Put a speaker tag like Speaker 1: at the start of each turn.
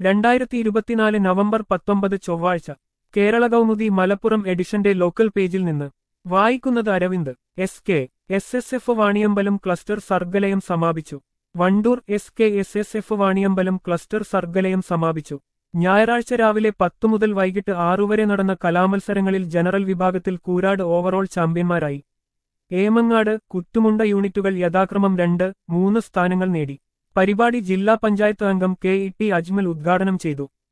Speaker 1: രണ്ടായിരത്തി ഇരുപത്തിനാല് നവംബർ പത്തൊമ്പത് ചൊവ്വാഴ്ച കേരള കൗമുദി മലപ്പുറം എഡിഷന്റെ ലോക്കൽ പേജിൽ നിന്ന് വായിക്കുന്നത് Aravind S K S S F Vaniyambalam cluster Sargalayam സമാപിച്ചു Wandoor S K S S F Vaniyambalam cluster Sargalayam സമാപിച്ചു ഞായറാഴ്ച രാവിലെ പത്തു മുതൽ വൈകിട്ട് ആറുവരെ നടന്ന കലാമത്സരങ്ങളിൽ ജനറൽ വിഭാഗത്തിൽ കൂരാട് ഓവറോൾ ചാമ്പ്യന്മാരായി ഏമങ്ങാട് കുത്തുമുണ്ട യൂണിറ്റുകൾ യഥാക്രമം രണ്ട് മൂന്ന് സ്ഥാനങ്ങൾ നേടി പരിപാടി ജില്ലാ പഞ്ചായത്ത് അംഗം കെ ഇ ടി അജ്മൽ ഉദ്ഘാടനം ചെയ്തു